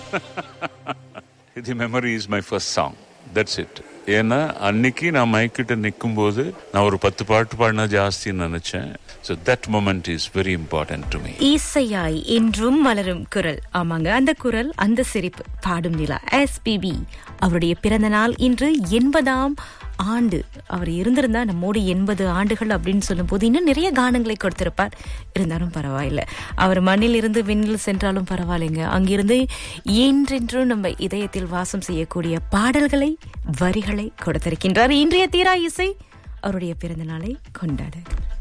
the memory is my first song that's it ஏன்னா அன்னைக்கு நான் மைக்கிட்ட நிற்கும் போது நான் ஒரு பத்து பாட்டு பாடினா ஜாஸ்தின்னு நினைச்சேன் so that moment is very important to me இசையாய் என்றும் மலரும் குரல் ஆமாங்க அந்த குரல் அந்த சிரிப்பு பாடும் நிலா எஸ்பிபி அவருடைய பிறந்த நாள் இன்று எண்பதாம் ஆண்டு அவர் இருந்திருந்தா நம்மோடு எண்பது ஆண்டுகள் அப்படின்னு சொல்லும்போது இன்னும் நிறைய கானங்களை கொடுத்திருப்பார் இருந்தாலும் பரவாயில்ல அவர் மண்ணில் இருந்து விண்ணில் சென்றாலும் பரவாயில்லைங்க அங்கிருந்து என்றென்றும் நம்ம இதயத்தில் வாசம் செய்யக்கூடிய பாடல்களை வரிகளை கொடுத்திருக்கின்றார் இன்றைய தீரா இசை அவருடைய பிறந்த நாளை கொண்டாட